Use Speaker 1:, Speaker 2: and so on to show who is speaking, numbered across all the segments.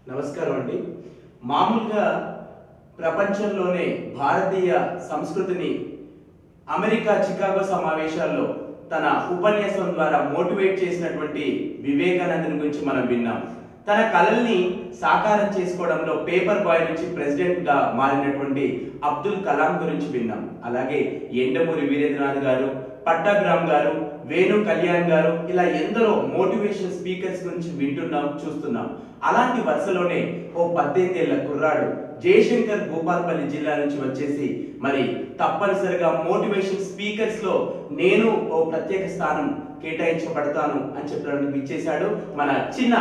Speaker 1: నమస్కారం అండి మామూలుగా ప్రపంచంలోనే భారతీయ సంస్కృతిని అమెరికా చికాగో సమావేశాల్లో తన ఉపన్యాసం ద్వారా మోటివేట్ చేసినటువంటి వివేకానందని గురించి మనం విన్నాం తన కళల్ని సాకారం చేసుకోవడంలో పేపర్ బాయ్ నుంచి ప్రెసిడెంట్ గా మారినటువంటి అబ్దుల్ కలాం గురించి విన్నాం అలాగే ఎండమూరి వీరేంద్రనాథ్ గారు పట్టాభిరామ్ గారు వేణు కళ్యాణ్ గారు ఇలా ఎందరో మోటివేషన్ స్పీకర్స్ గురించి వింటున్నాం చూస్తున్నాం అలాంటి వరుసలోనే ఓ పద్దెనిమిదేళ్ల కుర్రాడు జయశంకర్ భూపాల్పల్లి జిల్లా నుంచి వచ్చేసి మరి తప్పనిసరిగా మోటివేషన్ స్పీకర్స్ లో నేను ఓ ప్రత్యేక స్థానం కేటాయించబడతాను అని చెప్పడానికి ఇచ్చేశాడు మన చిన్న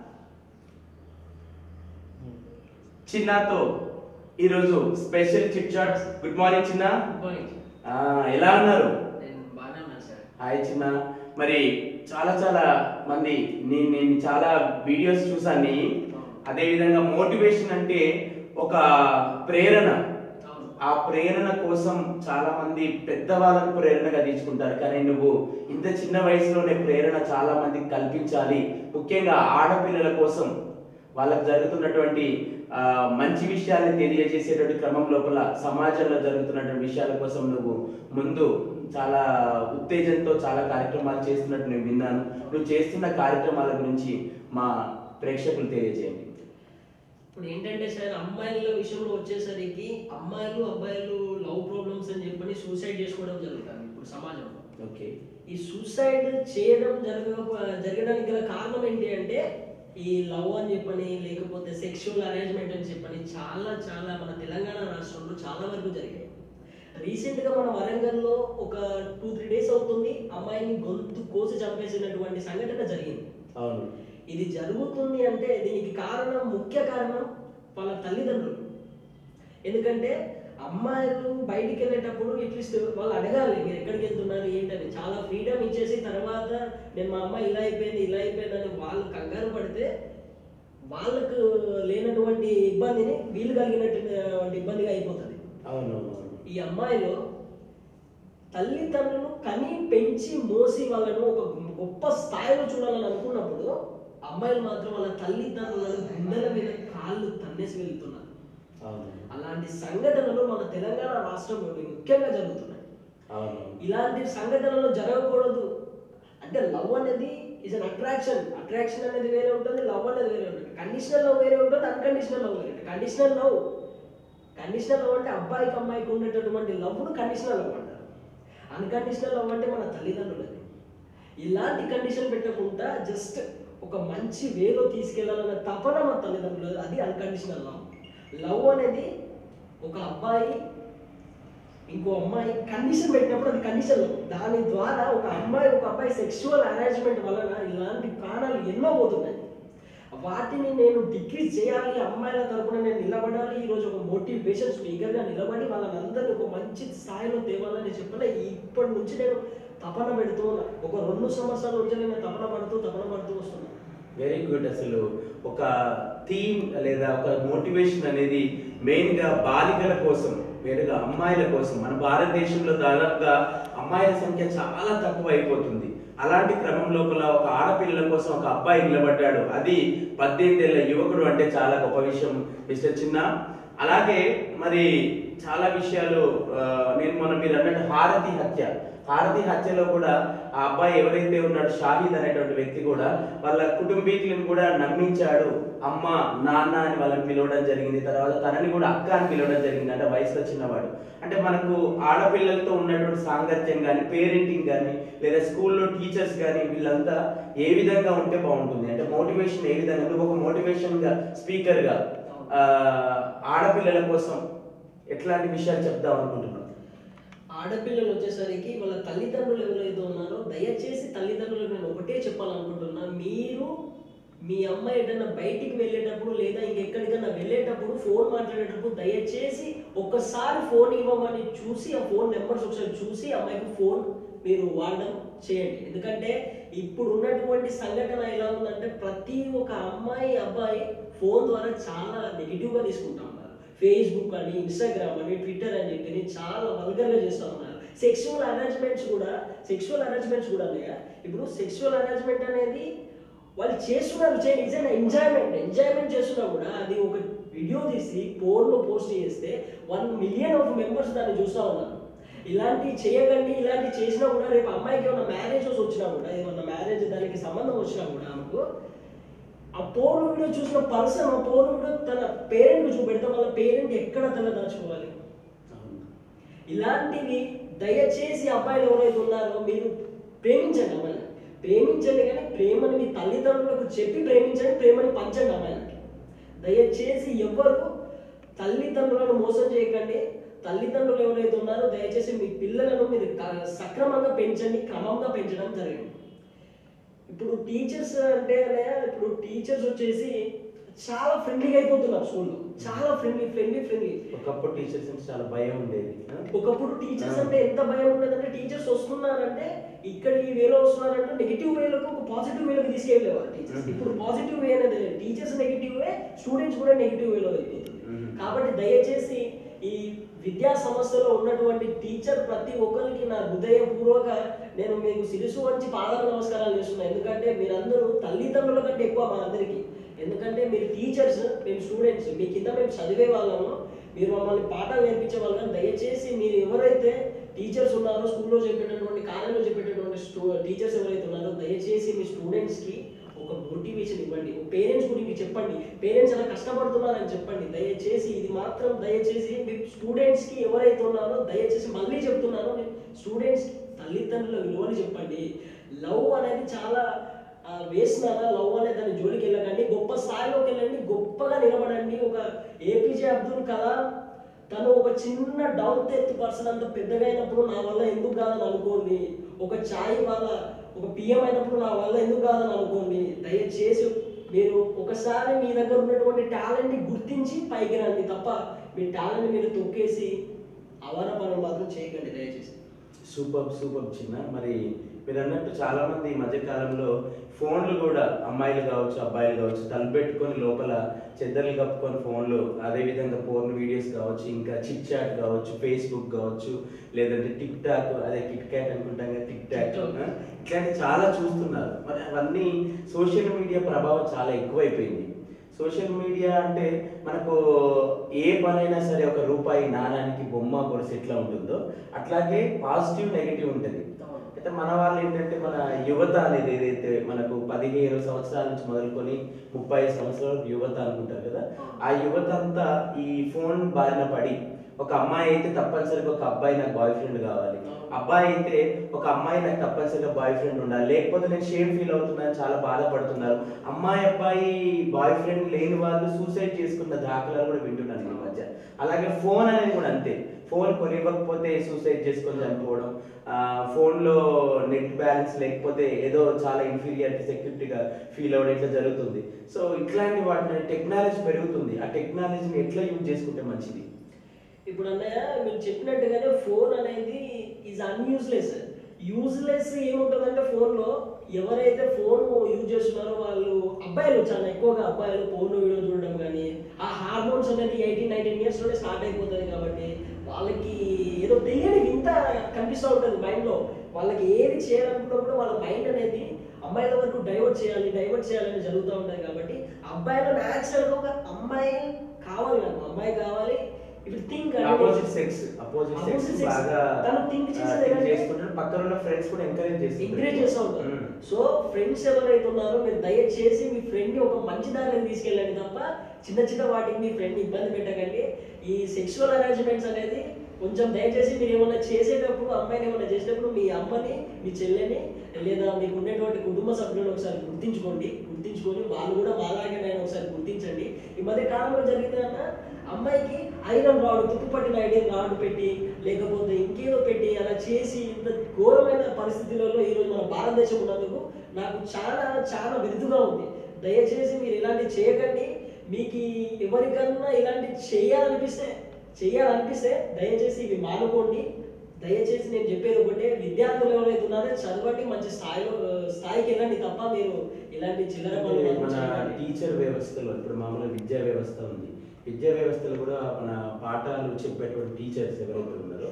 Speaker 1: చిన్నతో ఈరోజు special chit chat good morning చిన్న
Speaker 2: పాయింట్
Speaker 1: ఆ, ఎలా ఉన్నారు
Speaker 2: నేను బాగానే ఉన్నాను సార్
Speaker 1: హాయ్ చిన్న మరి చాలా చాలా మంది నేను నేను చాలా వీడియోస్ చూసాను నీ. అదే విధంగా మోటివేషన్ అంటే ఒక ప్రేరణ
Speaker 2: అవును
Speaker 1: ఆ ప్రేరణ కోసం చాలా మంది పెద్దవాళ్ళని ప్రేరణగా తీసుకుంటారు కానీ నువ్వు ఇంత చిన్న వయసులోనే ప్రేరణ చాలా మందికి కల్పించాలి ముఖ్యంగా ఆడపిల్లల కోసం వాళ్ళకు జరుగుతున్నటువంటి ఆ, మంచి విషయాల్ని తెలియజేసేటువంటి క్రమం లోపల సమాజంలో జరుగుతున్నటువంటి విషయాల కోసం నువ్వు ముందు చాలా ఉత్తేజంతో చాలా కార్యక్రమాలు చేస్తున్నట్టు నేను విన్నాను నువ్వు చేస్తున్న కార్యక్రమాల గురించి మా ప్రేక్షకులు తెలియజేయండి
Speaker 2: ఇప్పుడు ఏంటంటే సార్ అమ్మాయిల విషయంలో వచ్చేసరికి అమ్మాయిలు అబ్బాయిలు లవ్ ప్రాబ్లమ్స్ అని చెప్పని సూసైడ్ చేసుకోవడం జరుగుతుంది ఇప్పుడు సమాజంలో
Speaker 1: ఓకే
Speaker 2: ఈ సూసైడ్ చేయడం జరగ జరగడానికి గల కారణం ఏంటి అంటే ఈ లవ్ అని చెప్పని లేకపోతే సెక్షువల్ అరేంజ్మెంట్ అని చెప్పని చాలా చాలా మన తెలంగాణ రాష్ట్రంలో చాలా వరకు జరిగాయి రీసెంట్ గా మన వరంగల్లో ఒక టూ త్రీ డేస్ అవుతుంది అమ్మాయిని గొంతు కోసి చంపేసినటువంటి సంఘటన జరిగింది
Speaker 1: అవును
Speaker 2: ఇది జరుగుతుంది అంటే దీనికి కారణం ముఖ్య కారణం వాళ్ళ తల్లిదండ్రులు ఎందుకంటే అమ్మాయిలు బయటికి వెళ్ళేటప్పుడు అట్లీస్ట్ వాళ్ళు అడగాలి మీరు ఎక్కడికి వెళ్తున్నారు ఏంటని చాలా ఫ్రీడమ్ ఇచ్చేసి తర్వాత నేను మా అమ్మాయి ఇలా అయిపోయింది ఇలా అయిపోయింది అని వాళ్ళు కంగారు పడితే వాళ్ళకు లేనటువంటి ఇబ్బందిని వీళ్ళు కలిగినటువంటి ఇబ్బందిగా అయిపోతుంది
Speaker 1: అవును అవును
Speaker 2: ఈ అమ్మాయిలో తల్లిదండ్రులు కని పెంచి మోసి వాళ్ళను ఒక గొప్ప స్థాయిలో చూడాలని అనుకున్నప్పుడు అమ్మాయిలు మాత్రం వాళ్ళ తల్లిదండ్రులను గుండెల మీద కాళ్ళు తన్నేసి వెళ్తున్నారు
Speaker 1: అవును
Speaker 2: అలాంటి సంఘటనలు మన తెలంగాణ రాష్ట్రంలో ముఖ్యంగా జరుగుతున్నాయి
Speaker 1: అవును
Speaker 2: ఇలాంటి సంఘటనలు జరగకూడదు అంటే లవ్ అనేది ఇస్ అన్ అట్రాక్షన్ అట్రాక్షన్ అనేది వేరే ఉంటుంది లవ్ అనేది వేరే ఉంటుంది కండిషనల్ లవ్ వేరే ఉంటుంది అన్కండిషనల్ లవ్ వేరే ఉంటుంది కండిషనల్ లవ్ కండిషనల్ లవ్ అంటే అబ్బాయికి అమ్మాయికి ఉండేటటువంటి లవ్ను కండిషనల్ లవ్ అంటారు అన్కండిషనల్ లవ్ అంటే మన తల్లిదండ్రులది ఇలాంటి కండిషన్ పెట్టకుండా జస్ట్ ఒక మంచి వేలో తీసుకెళ్లాలన్న తపన మన తల్లిదండ్రులు అది అన్కండిషనల్ లవ్ లవ్ అనేది ఒక అబ్బాయి ఇంకో అమ్మాయి కండిషన్ పెట్టినప్పుడు అది కండిషన్ లవ్ దాని ద్వారా ఒక అమ్మాయి ఒక అబ్బాయి సెక్షువల్ అరేంజ్మెంట్ వలన ఇలాంటి ప్రాణాలు ఎన్నో పోతున్నాయి వాటిని నేను డిక్రీజ్ చేయాలి అమ్మాయిల తరపున నేను నిలబడాలి ఈరోజు ఒక మోటివేషన్ స్పీకర్గా నిలబడి వాళ్ళని అందరినీ ఒక మంచి స్థాయిలో తేవాలని చెప్పిన ఇప్పటి నుంచి నేను తపన పెడుతూ ఉన్నా. ఒక రెండు సంవత్సరాల నుంచి నేను తపన పడుతూ తపన పడుతూ వస్తున్నాను
Speaker 1: వెరీ గుడ్ అసలు ఒక థీమ్ లేదా ఒక మోటివేషన్ అనేది మెయిన్ గా బాలికల కోసం వేరుగా అమ్మాయిల కోసం మన భారతదేశంలో దాదాపుగా అమ్మాయిల సంఖ్య చాలా తక్కువ అయిపోతుంది అలాంటి క్రమం లోపల ఒక ఆడపిల్లల కోసం ఒక అబ్బాయి నిలబడ్డాడు అది పద్దెనిమిది ఏళ్ళ యువకుడు అంటే చాలా గొప్ప విషయం మిస్టర్ చిన్న అలాగే మరి చాలా విషయాలు ఆ, నేను మొన్న మీరు అన్నట్టు హారతి హత్య హారతి హత్యలో కూడా ఆ అబ్బాయి ఎవరైతే ఉన్నాడో షాహిద్ అనేటువంటి వ్యక్తి కూడా వాళ్ళ కుటుంబీకులను కూడా నమ్మించాడు అమ్మ నాన్న అని వాళ్ళని పిలవడం జరిగింది తర్వాత తనని కూడా అక్క అని పిలవడం జరిగింది అంటే వయసులో చిన్నవాడు అంటే మనకు ఆడపిల్లలతో ఉన్నటువంటి సాంగత్యం కానీ పేరెంటింగ్ కానీ లేదా స్కూల్లో టీచర్స్ కానీ వీళ్ళంతా ఏ విధంగా ఉంటే బాగుంటుంది అంటే మోటివేషన్ ఏ విధంగా నువ్వు ఒక మోటివేషన్ గా స్పీకర్ గా ఆ, ఆడపిల్లల కోసం ఎట్లాంటి విషయాలు చెప్దాం అనుకుంటున్నావు
Speaker 2: ఆడపిల్లలు వచ్చేసరికి వాళ్ళ తల్లిదండ్రులు ఎవరైతే ఉన్నారో దయచేసి తల్లిదండ్రులకు నేను ఒకటే చెప్పాలనుకుంటున్నా మీరు మీ అమ్మాయి ఏదైనా బయటికి వెళ్ళేటప్పుడు లేదా ఇంకెక్కడికైనా వెళ్ళేటప్పుడు ఫోన్ మాట్లాడేటప్పుడు దయచేసి ఒక్కసారి ఫోన్ ఇవ్వమని చూసి ఆ ఫోన్ నెంబర్స్ ఒకసారి చూసి అమ్మాయికి ఫోన్ మీరు వాడడం చేయండి ఎందుకంటే ఇప్పుడు ఉన్నటువంటి సంఘటన ఎలా ఉందంటే ప్రతి ఒక్క అమ్మాయి అబ్బాయి ఫోన్ ద్వారా చాలా నెగిటివ్గా తీసుకుంటా ఉన్నారు ఫేస్బుక్ అని ఇన్స్టాగ్రామ్ అని ట్విట్టర్ అని చెప్పి చాలా వల్గర్గా చేస్తూ ఉన్నారు సెక్షువల్ అరేంజ్మెంట్స్ కూడా సెక్షువల్ అరేంజ్మెంట్స్ కూడా అన్నయ్య ఇప్పుడు సెక్షువల్ అరేంజ్మెంట్ అనేది వాళ్ళు చేస్తున్నారు చేయండి నిజంగా ఎంజాయ్మెంట్ ఎంజాయ్మెంట్ చేస్తున్నా కూడా అది ఒక వీడియో తీసి ఫోన్లో పోస్ట్ చేస్తే వన్ మిలియన్ ఆఫ్ మెంబర్స్ దాన్ని చూస్తూ ఉన్నారు ఇలాంటి చేయకండి ఇలాంటి చేసినా కూడా రేపు అమ్మాయికి ఏమైనా మ్యారేజెస్ వచ్చినా కూడా ఏమన్నా మ్యారేజ్ దానికి సంబంధం వచ్చినా కూడా ఆమెకు ఆ పోర్న్ వీడియో చూసిన పర్సన్ ఆ పోర్న్ వీడియో తన పేరెంట్ చూపెడితే వాళ్ళ పేరెంట్ ఎక్కడ తల దాచుకోవాలి
Speaker 1: అవును.
Speaker 2: ఇలాంటివి దయచేసి అబ్బాయిలు ఎవరైతే ఉన్నారో మీరు ప్రేమించండి అమ్మాయిని ప్రేమించండి కానీ ప్రేమని మీ తల్లిదండ్రులకు చెప్పి ప్రేమించండి ప్రేమని పంచండి అమ్మాయిలకి దయచేసి ఎవ్వరు తల్లిదండ్రులను మోసం చేయకండి తల్లిదండ్రులు ఎవరైతే ఉన్నారో దయచేసి మీ పిల్లలను మీరు క- సక్రమంగా పెంచండి క్రమంగా పెంచడం జరిగింది ఇప్పుడు టీచర్స్ అంటే ఇప్పుడు టీచర్స్ వచ్చేసి చాలా ఫ్రెండ్లీగా అయిపోతున్నారు స్కూల్లో చాలా ఫ్రెండ్లీ ఫ్రెండ్లీ ఫ్రెండ్లీ
Speaker 1: ఒకప్పుడు టీచర్స్ అంటే చాలా భయం ఉండేది ఆ?
Speaker 2: ఒకప్పుడు టీచర్స్ అంటే ఎంత భయం ఉండేదంటే టీచర్స్ వస్తున్నారంటే ఇక్కడ ఈ వేలో వస్తున్నారంటే నెగిటివ్ వేలకు ఒక పాజిటివ్ వేలోకి తీసుకెళ్ళేవారు టీచర్స్
Speaker 1: Mhm.
Speaker 2: ఇప్పుడు పాజిటివ్ వే అనేది లేదు టీచర్స్ నెగిటివ్ వే స్టూడెంట్స్ కూడా నెగిటివ్ వేలో వెళ్ళిపోతుంది
Speaker 1: Mhm.
Speaker 2: కాబట్టి దయచేసి ఈ విద్యా సంస్థలో ఉన్నటువంటి టీచర్ ప్రతి ఒక్కరికి నా హృదయపూర్వక నేను మీకు శిరసు వంచి పాదాల నమస్కారాలు చేస్తున్నాను ఎందుకంటే మీరందరూ తల్లిదండ్రుల కంటే ఎక్కువ మా అందరికీ ఎందుకంటే మీరు టీచర్స్ మేము స్టూడెంట్స్ మీ కింద మేము చదివే వాళ్ళము మీరు మమ్మల్ని పాఠం నేర్పించే వాళ్ళు కానీ దయచేసి మీరు ఎవరైతే టీచర్స్ ఉన్నారో స్కూల్లో చెప్పేటటువంటి కాలేజీలో చెప్పేటటువంటి స్టూ టీచర్స్ ఎవరైతే ఉన్నారో దయచేసి మీ స్టూడెంట్స్కి ఒక మోటివేషన్ ఇవ్వండి పేరెంట్స్ గురించి చెప్పండి పేరెంట్స్ ఎలా కష్టపడుతున్నారని చెప్పండి దయచేసి ఇది మాత్రం దయచేసి మీ స్టూడెంట్స్కి ఎవరైతే ఉన్నారో దయచేసి మళ్ళీ చెప్తున్నాను స్టూడెంట్స్ తల్లిదండ్రుల విలువలు చెప్పండి లవ్ అనేది చాలా వేసినారా లవ్ అనే దాని జోలికి వెళ్ళకండి గొప్ప స్థాయిలోకి వెళ్ళండి గొప్పగా నిలబడండి ఒక ఏపీజే అబ్దుల్ కలాం తను ఒక చిన్న డౌన్ టెన్త్ పర్సన్ అంత పెద్దగా అయినప్పుడు నా వల్ల ఎందుకు కాదని అనుకోండి ఒక ఛాయ్ వాళ్ళ ఒక పిఎం అయినప్పుడు నా వల్ల ఎందుకు కాదని అనుకోండి దయచేసి మీరు ఒకసారి మీ దగ్గర ఉన్నటువంటి టాలెంట్ని గుర్తించి పైకి రండి తప్ప మీ టాలెంట్ మీరు తొక్కేసి అవన పనులు మాత్రం చేయకండి దయచేసి
Speaker 1: సూపర్ సూపర్ చిన్న మరి మీరు అన్నట్టు చాలా మంది ఈ మధ్య కాలంలో ఫోన్లు కూడా అమ్మాయిలు కావచ్చు అబ్బాయిలు కావచ్చు తలపెట్టుకొని లోపల చెద్దర్లు కప్పుకొని ఫోన్లు అదే విధంగా ఫోన్ వీడియోస్ కావచ్చు ఇంకా చిట్ చాట్ కావచ్చు ఫేస్బుక్ కావచ్చు లేదంటే టిక్ టాక్ అదే కిట్ క్యాట్ అనుకుంటాం కదా టిక్ టాక్
Speaker 2: TikTok.
Speaker 1: ఇట్లాంటి చాలా చూస్తున్నారు మరి అవన్నీ సోషల్ మీడియా ప్రభావం చాలా ఎక్కువైపోయింది సోషల్ మీడియా అంటే మనకు ఏ పనైనా సరే ఒక రూపాయి నాణానికి బొమ్మ కొలిసి ఎట్లా ఉంటుందో అట్లాగే పాజిటివ్ నెగిటివ్ ఉంటుంది అయితే మన వాళ్ళు ఏంటంటే మన యువత అనేది ఏదైతే మనకు పదిహేను సంవత్సరాల నుంచి మొదలుకొని ముప్పై సంవత్సరాల యువత అనుకుంటారు కదా ఆ యువత అంతా ఈ ఫోన్ బారిన పడి ఒక అమ్మాయి అయితే తప్పనిసరిగా ఒక అబ్బాయి నాకు బాయ్ ఫ్రెండ్ కావాలి అబ్బాయి అయితే ఒక అమ్మాయి నాకు తప్పనిసరిగా బాయ్ ఫ్రెండ్ ఉండాలి లేకపోతే నేను షేమ్ ఫీల్ అవుతున్నాను చాలా బాధపడుతున్నారు అమ్మాయి అబ్బాయి బాయ్ ఫ్రెండ్ లేని వాళ్ళు సూసైడ్ చేసుకున్న దాఖలాలు కూడా వింటున్నాను ఈ మధ్య అలాగే ఫోన్ అనేది కూడా అంతే ఫోన్ కొనివ్వకపోతే సూసైడ్ చేసుకొని చనిపోవడం ఆ, ఫోన్లో నెట్ బ్యాలెన్స్ లేకపోతే ఏదో చాలా ఇన్ఫీరియారిటీ సెక్యూరిటీగా ఫీల్ అవ్వడం ఇట్లా జరుగుతుంది సో ఇట్లాంటి వాటిని టెక్నాలజీ పెరుగుతుంది ఆ టెక్నాలజీని ఎట్లా యూజ్ చేసుకుంటే మంచిది
Speaker 2: ఇప్పుడు అన్నయ్య మీరు చెప్పినట్టుగానే ఫోన్ అనేది ఈజ్ అన్యూజ్లెస్ యూజ్లెస్ ఏముంటుందంటే ఫోన్లో ఎవరైతే ఫోన్ యూజ్ చేస్తున్నారో వాళ్ళు అబ్బాయిలు చాలా ఎక్కువగా అబ్బాయిలు ఫోన్ వీడియో చూడడం కానీ ఆ హార్మోన్స్ అనేది ఎయిటీన్ నైన్టీన్ ఇయర్స్లోనే స్టార్ట్ అయిపోతుంది కాబట్టి వాళ్ళకి ఏదో తెలియని వింత కనిపిస్తూ ఉంటుంది మైండ్లో వాళ్ళకి ఏది చేయాలనుకున్నప్పుడు వాళ్ళ మైండ్ అనేది అమ్మాయిల వరకు డైవర్ట్ చేయాలి డైవర్ట్ చేయాలని జరుగుతూ ఉంటుంది కాబట్టి అబ్బాయిలో న్యాచురల్గా ఒక అమ్మాయి కావాలి నాకు అమ్మాయి కావాలి ఇప్పుడు think
Speaker 1: opposite sex opposite
Speaker 2: Opposite
Speaker 1: sex
Speaker 2: sex.
Speaker 1: బాగా
Speaker 2: తను think చేసేది ఏంటంటే-
Speaker 1: చేసుకుంటారు పక్కన ఉన్న ఫ్రెండ్స్ కూడా ఎంకరేజ్ చేస్తారు
Speaker 2: ఎంకరేజ్ చేస్తూ ఉంటారు
Speaker 1: మ్మ్.
Speaker 2: సో ఫ్రెండ్స్ ఎవరైతే ఉన్నారో మీరు దయచేసి మీ ఫ్రెండ్ ఒక మంచి దారిని తీసుకెళ్ళండి తప్ప చిన్న చిన్న వాటికి మీ ఫ్రెండ్ ఇబ్బంది పెట్టకండి ఈ సెక్షువల్ అరేంజ్మెంట్స్ అనేది కొంచెం దయచేసి మీరు ఏమైనా చేసేటప్పుడు అమ్మాయిని ఏమైనా చేసేటప్పుడు మీ అమ్మని మీ చెల్లెని లేదా మీకు ఉండేటువంటి కుటుంబ సభ్యులను ఒకసారి గుర్తించుకోండి గుర్తించుకొని వాళ్ళు కూడా మాలాగే నేను ఒకసారి గుర్తించండి ఈ మధ్య కాలంలో జరిగిందన్న అమ్మాయికి ఐరన్ రాడ్ తుప్పుపట్టిన ఐరన్ రాడ్ పెట్టి లేకపోతే ఇంకేదో పెట్టి అలా చేసి ఇంత ఘోరమైన పరిస్థితులలో ఈరోజు మన భారతదేశం ఉన్నందుకు నాకు చాలా చాలా విరుదుగా ఉంది దయచేసి మీరు ఇలాంటివి చేయకండి మీకు ఎవరికన్నా ఇలాంటి చేయాలనిపిస్తే చేయాలనిపిస్తే దయచేసి ఇవి మానుకోండి దయచేసి నేను చెప్పేది ఒకటే విద్యార్థులు ఎవరైతే ఉన్నారో చదవండి మంచి స్థాయిలో స్థాయికి వెళ్ళండి తప్ప మీరు ఇలాంటి చిల్లర పనులు
Speaker 1: అంటే
Speaker 2: మాత్రం
Speaker 1: మన
Speaker 2: చేయకండి.
Speaker 1: టీచర్ వ్యవస్థలో ఇప్పుడు మామూలుగా విద్యా వ్యవస్థ ఉంది విద్యా వ్యవస్థలో కూడా మన పాఠాలు చెప్పేటువంటి టీచర్స్ ఎవరైతే ఉన్నారో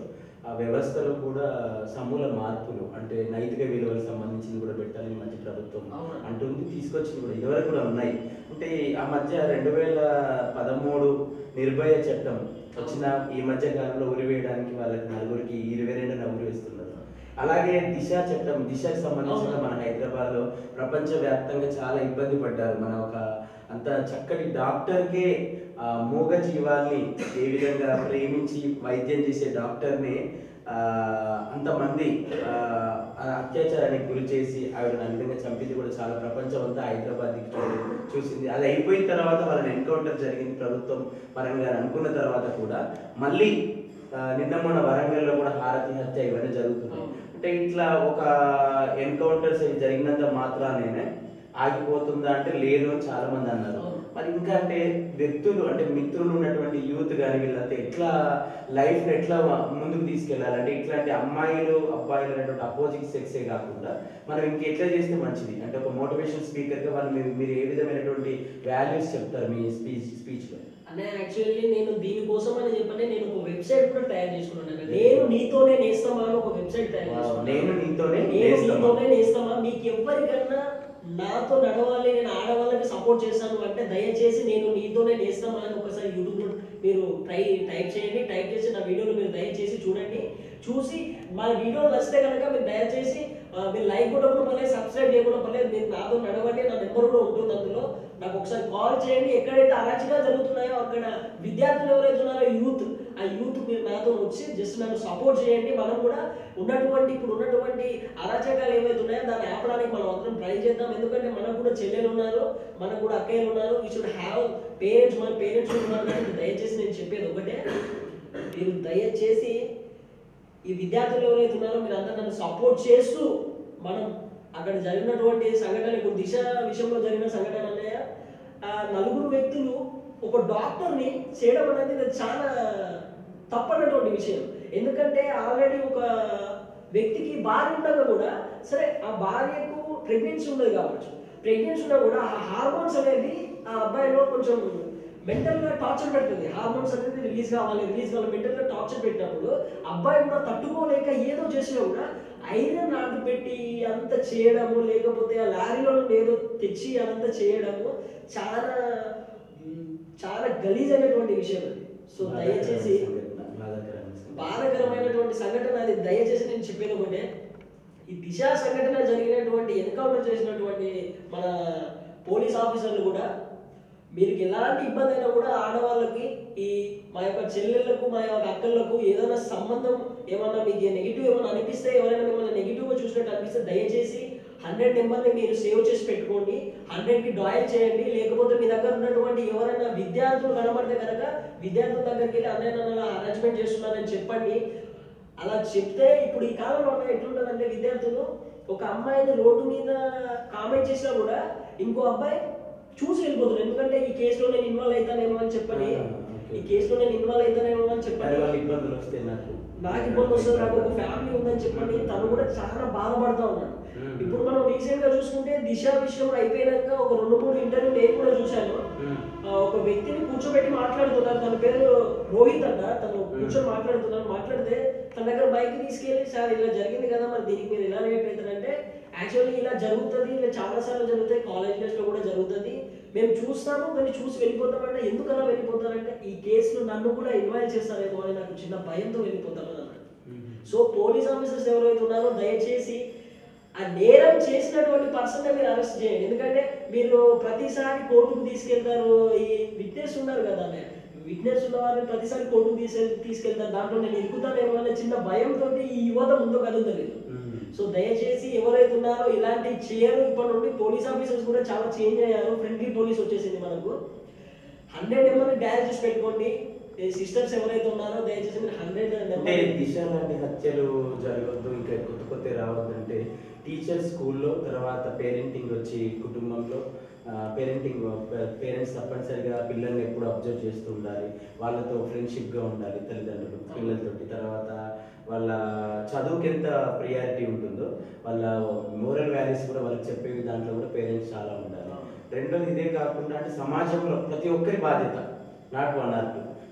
Speaker 1: ఆ వ్యవస్థలో కూడా సమూల మార్పులు అంటే నైతిక విలువలకు సంబంధించింది కూడా పెట్టాలని మంచి ప్రభుత్వం
Speaker 2: అవును.
Speaker 1: అంటుంది తీసుకొచ్చింది కూడా ఇదివరకు కూడా ఉన్నాయి అంటే ఆ మధ్య రెండు వేల పదమూడు నిర్భయ చట్టం వచ్చిన ఈ మధ్య కాలంలో ఉరి వేయడానికి వాళ్ళకి నలుగురికి ఇరవై రెండు ఉరి వేస్తున్నారు అలాగే దిశ చట్టం దిశకు సంబంధించిన
Speaker 2: అవును.
Speaker 1: మన హైదరాబాద్ లో ప్రపంచ వ్యాప్తంగా చాలా ఇబ్బంది పడ్డారు మన ఒక అంత చక్కటి డాక్టర్కే ఆ, మూగ జీవాల్ని ఏ విధంగా ప్రేమించి వైద్యం చేసే డాక్టర్ని ఆ, అంతమంది ఆ, ఆ అత్యాచారానికి గురి చేసి ఆవిడని ఆ విధంగా చంపింది కూడా చాలా ప్రపంచం అంతా హైదరాబాద్ చూసింది అది అయిపోయిన తర్వాత వాళ్ళని ఎన్కౌంటర్ జరిగింది ప్రభుత్వం పరంగా అని అనుకున్న తర్వాత కూడా మళ్ళీ ఆ, నిన్న మొన్న వరంగల్లో కూడా హారతి హత్య ఇవన్నీ జరుగుతున్నాయి అంటే ఇట్లా ఒక ఎన్కౌంటర్స్ ఇవి జరిగినంత మాత్రానే ఆగిపోతుందా అంటే లేదు అని చాలా మంది అన్నారు
Speaker 2: అవును.
Speaker 1: మరి ఇంకా అంటే వ్యక్తులు అంటే మిత్రులు ఉన్నటువంటి యూత్ కానీ వీళ్ళంతా ఎట్లా లైఫ్ ఎట్లా ముందుకు తీసుకెళ్ళాలి అంటే ఇట్లాంటి అమ్మాయిలు అబ్బాయిలు అనేటువంటి అపోజిట్ సెక్సే కాకుండా మనం ఇంకెట్లా చేస్తే మంచిది అంటే ఒక మోటివేషన్ స్పీకర్ గా వాళ్ళు మీరు మీరు ఏ విధమైనటువంటి వాల్యూస్ చెప్తారు మీ స్పీచ్ స్పీచ్ లో
Speaker 2: అంటే యాక్చువల్లీ నేను దీనికోసం అని చెప్పండి నేను ఒక వెబ్సైట్ కూడా తయారు చేసుకున్నాను నేను నీతోనే నేస్తామా అని ఒక వెబ్సైట్ తయారు
Speaker 1: Wow,
Speaker 2: చేసుకున్నాను
Speaker 1: నేను నీతోనే
Speaker 2: నేను
Speaker 1: నేస్తమా.
Speaker 2: నీతోనే నేస్తామా మీకు ఎవరికన్నా నాతో నడవాలి నేను ఆడవాళ్ళకి సపోర్ట్ చేస్తాను అంటే దయచేసి నేను నీతోనే నేస్తామా అని ఒకసారి యూట్యూబ్లో మీరు ట్రై టైప్ చేయండి టైప్ చేసి నా వీడియోలు మీరు దయచేసి చూడండి చూసి మా వీడియోలు నచ్చితే కనుక మీరు దయచేసి ఆ, మీరు లైక్ కూడా పర్లేదు సబ్స్క్రైబ్ చేయకుండా పర్లేదు మీరు నాతో నడవండి నా నెంబర్ కూడా ఉంటుంది అందులో నాకు ఒకసారి కాల్ చేయండి ఎక్కడైతే అరాచకాలు జరుగుతున్నాయో అక్కడ విద్యార్థులు ఎవరైతే ఉన్నారో యూత్ ఆ యూత్ మీరు నాతో వచ్చి జస్ట్ నన్ను సపోర్ట్ చేయండి మనం కూడా ఉన్నటువంటి ఇప్పుడు ఉన్నటువంటి అరాచకాలు ఏవైతే ఉన్నాయో దాన్ని ఆపడానికి మనం అందరం ట్రై చేద్దాం ఎందుకంటే మనకు కూడా చెల్లెలు ఉన్నారు మనకు కూడా అక్కయ్యలు ఉన్నారు వీ షుడ్ హ్యావ్ పేరెంట్స్ మన పేరెంట్స్ ఉన్నారు కానీ దయచేసి నేను చెప్పేది ఒకటే మీరు దయచేసి ఈ విద్యార్థులు ఎవరైతే ఉన్నారో మీరు అందరూ నన్ను సపోర్ట్ చేస్తూ మనం అక్కడ జరిగినటువంటి సంఘటన ఇప్పుడు దిశ విషయంలో జరిగిన సంఘటన అన్నయ్య ఆ నలుగురు వ్యక్తులు ఒక డాక్టర్ని చేయడం అనేది ఇది చాలా తప్పనటువంటి విషయం ఎందుకంటే ఆల్రెడీ ఒక వ్యక్తికి భార్య ఉండగా కూడా సరే ఆ భార్యకు ప్రెగ్నెన్సీ ఉండదు కావచ్చు ప్రెగ్నెన్సీ ఉన్నా కూడా ఆ హార్మోన్స్ అనేది ఆ అబ్బాయిలో కొంచెం మెంటల్ గా టార్చర్ పెడుతుంది హార్మోన్స్ అనేది రిలీజ్ కావాలి రిలీజ్ కావాలి మెంటల్ గా టార్చర్ పెట్టినప్పుడు అబ్బాయి కూడా తట్టుకోలేక ఏదో చేసినా కూడా ఐరన్ నాటు పెట్టి అంత చేయడము లేకపోతే ఆ లారీలో నుండి ఏదో తెచ్చి అదంతా చేయడము చాలా మ్, చాలా గలీజ్ అయినటువంటి విషయం అది సో దయచేసి బాధాకరమైనటువంటి సంఘటన అది దయచేసి నేను చెప్పేది ఒకటే ఈ దిశ సంఘటన జరిగినటువంటి ఎన్కౌంటర్ చేసినటువంటి మన పోలీస్ ఆఫీసర్లు కూడా మీరు ఎలాంటి ఇబ్బంది అయినా కూడా ఆడవాళ్ళకి ఈ మా యొక్క చెల్లెళ్ళకు మా యొక్క అక్కలకు ఏదైనా సంబంధం ఏమన్నా మీకు నెగిటివ్ ఏమైనా అనిపిస్తే ఎవరైనా మిమ్మల్ని నెగిటివ్ గా చూసినట్టు అనిపిస్తే దయచేసి హండ్రెడ్ నెంబర్ని మీరు సేవ్ చేసి పెట్టుకోండి హండ్రెడ్ కి డయల్ చేయండి లేకపోతే మీ దగ్గర ఉన్నటువంటి ఎవరైనా విద్యార్థులు కనబడితే కనుక విద్యార్థుల దగ్గరికి వెళ్ళి అన్నయ్య నన్ను అలా అరేంజ్మెంట్ చేస్తున్నారని చెప్పండి అలా చెప్తే ఇప్పుడు ఈ కాలంలో ఉన్న ఎట్లుంటుందంటే విద్యార్థులు ఒక అమ్మాయిని రోడ్డు మీద కామెంట్ చేసినా కూడా ఇంకో అబ్బాయి చూసి వెళ్ళిపోతున్నారు ఎందుకంటే ఈ కేసులో నేను ఇన్వాల్వ్ అవుతానేమో అని చెప్పని
Speaker 1: ఆ, okay.
Speaker 2: ఈ కేసులో నేను ఇన్వాల్వ్ అవుతానేమో అని
Speaker 1: మరి
Speaker 2: చెప్పని
Speaker 1: వాళ్ళ ఇబ్బందులు వస్తే నాకు
Speaker 2: నాకు ఇబ్బంది వస్తుంది నాకు ఒక ఫ్యామిలీ ఉందని చెప్పండి తను కూడా చాలా బాధపడతా ఉన్నాడు
Speaker 1: మ్మ్.
Speaker 2: ఇప్పుడు మనం రీసెంట్ గా చూసుకుంటే దిశ విషయం అయిపోయినాక ఒక రెండు మూడు ఇంటర్వ్యూ నేను కూడా చూశాను
Speaker 1: మ్మ్.
Speaker 2: ఆ, ఒక వ్యక్తిని కూర్చోబెట్టి మాట్లాడుతున్నారు తన పేరు రోహిత్ అంట తను కూర్చొని మాట్లాడుతున్నారు మాట్లాడితే తన దగ్గర బైక్ తీసుకెళ్ళి సార్ ఇలా జరిగింది కదా మరి దీనికి మీరు ఎలా రియాక్ట్ అవుతారంటే యాక్చువల్లీ ఇలా జరుగుతుంది ఇలా చాలా సార్లు జరుగుతాయి కాలేజ్ డేస్ లో కూడా జరుగుతుంది మేము చూస్తాము కానీ చూసి వెళ్ళిపోతామంటే ఎందుకు అలా వెళ్ళిపోతారంటే ఈ కేసులో నన్ను కూడా ఇన్వాల్వ్ చేస్తారేమో అని నాకు చిన్న భయంతో వెళ్ళిపోతాను అన్నాడు
Speaker 1: మ్మ్.
Speaker 2: సో పోలీస్ ఆఫీసర్స్ ఎవరైతే ఉన్నారో దయచేసి ఆ నేరం చేసినటువంటి పర్సన్ మీరు అరెస్ట్ చేయండి ఎందుకంటే మీరు ప్రతిసారి కోర్టుకు తీసుకెళ్తారు ఈ విట్నెస్ ఉన్నారు కదా విట్నెస్ ఉన్న వారిని ప్రతిసారి కోర్టుకు తీసే తీసుకెళ్తారు దాంట్లో నేను ఇరుకుతానేమో అనే చిన్న భయంతో ఈ యువత ముందు కదులుతలేదు
Speaker 1: మ్మ్.
Speaker 2: సో దయచేసి ఎవరైతే ఉన్నారో ఇలాంటి చేయరు ఇప్పటి నుండి పోలీస్ ఆఫీసర్స్ కూడా చాలా చేంజ్ అయ్యారు ఫ్రెండ్లీ పోలీస్ వచ్చేసింది మనకు హండ్రెడ్ నెంబర్ డయల్ చేసి పెట్టుకోండి సిస్టర్స్ ఎవరైతే ఉన్నారో దయచేసి మీరు హండ్రెడ్
Speaker 1: అంటే
Speaker 2: నెంబర్
Speaker 1: దిశ లాంటి హత్యలు జరగద్దు ఇంకా కొత్త కొత్త రావద్దంటే టీచర్ స్కూల్లో తర్వాత పేరెంటింగ్ వచ్చి కుటుంబంలో పేరెంటింగ్ పేరెంట్స్ తప్పనిసరిగా పిల్లల్ని ఎప్పుడు అబ్జర్వ్ చేస్తూ ఉండాలి వాళ్ళతో ఫ్రెండ్షిప్గా ఉండాలి తల్లిదండ్రులు పిల్లలతోటి తర్వాత వాళ్ళ చదువుకి ఎంత ప్రియారిటీ ఉంటుందో వాళ్ళ మోరల్ వాల్యూస్ కూడా వాళ్ళకి చెప్పే దాంట్లో కూడా పేరెంట్స్ చాలా ఉండాలి రెండోది ఇదే కాకుండా అంటే సమాజంలో ప్రతి ఒక్కరి బాధ్యత నాట్ వన్ ఆర్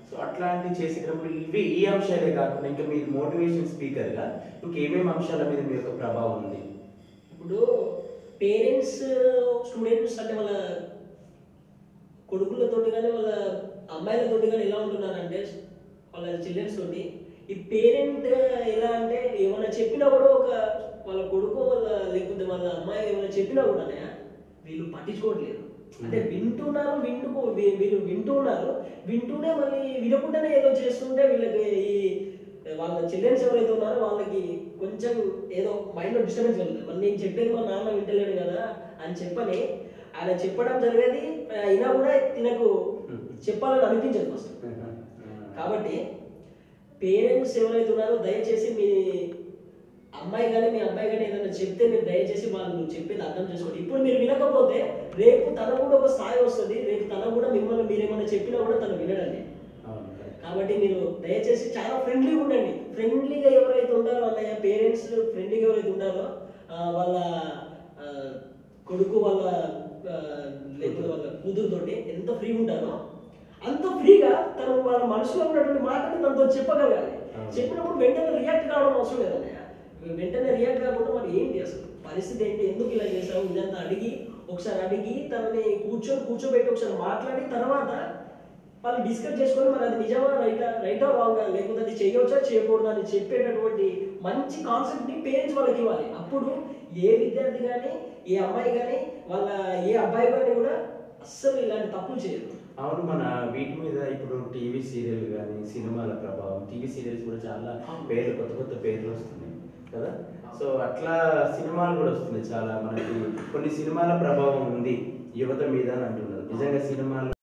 Speaker 1: సో అట్లాంటివి చేసేటప్పుడు ఇవి ఈ అంశాలే కాకుండా ఇంకా మీరు మోటివేషన్ స్పీకర్గా ఇంకేమేమి అంశాల మీద మీ యొక్క ప్రభావం ఉంది
Speaker 2: ఇప్పుడు పేరెంట్స్ స్టూడెంట్స్ అంటే వాళ్ళ కొడుకులతోటి కానీ వాళ్ళ అమ్మాయిలతోటి కానీ ఎలా ఉంటున్నారంటే వాళ్ళ చిల్డ్రన్స్ తోటి ఈ పేరెంట్ ఎలా అంటే ఏమైనా చెప్పినా కూడా ఒక వాళ్ళ కొడుకు వాళ్ళ లేకపోతే వాళ్ళ అమ్మాయి ఏమైనా చెప్పినా కూడా వీళ్ళు పట్టించుకోవట్లేదు అంటే వింటున్నారు వింటుకో వీ- వీళ్ళు వింటూ ఉన్నారు వింటూనే మళ్ళీ వినకుండానే ఏదో చేస్తుంటే వీళ్ళకి ఈ వాళ్ళ చిల్డ్రన్స్ ఎవరైతే ఉన్నారో వాళ్ళకి కొంచెం ఏదో మైండ్లో డిస్టర్బెన్స్ కలుగుతుంది మరి నేను చెప్పేది మా నాన్న వింటలేడు కదా అని చెప్పని ఆయన చెప్పడం జరిగేది ఆ, అయినా కూడా తినకు చెప్పాలని అనిపించదు ఫస్ట్ కాబట్టి పేరెంట్స్ ఎవరైతే ఉన్నారో దయచేసి మీ అమ్మాయి కానీ మీ అబ్బాయి కానీ ఏదైనా చెప్తే మీరు దయచేసి వాళ్ళు చెప్పేది అర్థం చేసుకోండి ఇప్పుడు మీరు వినకపోతే రేపు తనకు కూడా ఒక స్థాయి వస్తుంది రేపు తనకు కూడా మిమ్మల్ని మీరు ఏమైనా చెప్పినా కూడా తను వినడండి
Speaker 1: అవును correct.
Speaker 2: కాబట్టి మీరు దయచేసి చాలా ఫ్రెండ్లీగా ఉండండి ఫ్రెండ్లీగా ఎవరైతే ఉన్నారో అన్నయ్య పేరెంట్స్ ఫ్రెండ్లీగా ఎవరైతే ఉన్నారో ఆ, వాళ్ళ ఆ, కొడుకు వాళ్ళ ఆ, లేకపోతే వాళ్ళ కూతురుతోటి ఎంత ఫ్రీగా ఉంటారో అంత ఫ్రీగా తను వాళ్ళ మనసులో ఉన్నటువంటి మాటని తనతో చెప్పగలగాలి
Speaker 1: అవును.
Speaker 2: చెప్పినప్పుడు వెంటనే రియాక్ట్ కావడం అవసరం లేదన్నయ్య వెంటనే రియాక్ట్ కాకుండా మరి ఏంటి అసలు పరిస్థితి ఏంటి ఎందుకు ఇలా చేసావు ఇదంతా అడిగి ఒకసారి అడిగి తనని కూర్చొని కూర్చోబెట్టి ఒకసారి మాట్లాడి తర్వాత వాళ్ళు డిస్కస్ చేసుకొని మరి అది నిజమా రైటా రైటా రాంగా లేకపోతే అది చేయవచ్చా చేయకూడదా అని చెప్పేటటువంటి మంచి కాన్సెప్ట్ ని పేరెంట్స్ వాళ్ళకి ఇవ్వాలి అప్పుడు ఏ విద్యార్థి కానీ ఏ అమ్మాయి కానీ వాళ్ళ ఏ అబ్బాయి కానీ కూడా అస్సలు ఇలాంటి తప్పులు చేయరు
Speaker 1: అవును మన వీటి మీద ఇప్పుడు టీవీ సీరియల్ కానీ సినిమాల ప్రభావం టీవీ సీరియల్స్ కూడా చాలా పేర్లు కొత్త కొత్త పేర్లు వస్తున్నాయి కదా సో అట్లా సినిమాలు కూడా వస్తున్నాయి చాలా మనకి కొన్ని సినిమాల ప్రభావం ఉంది యువత మీద అని అంటున్నారు నిజంగా సినిమాలు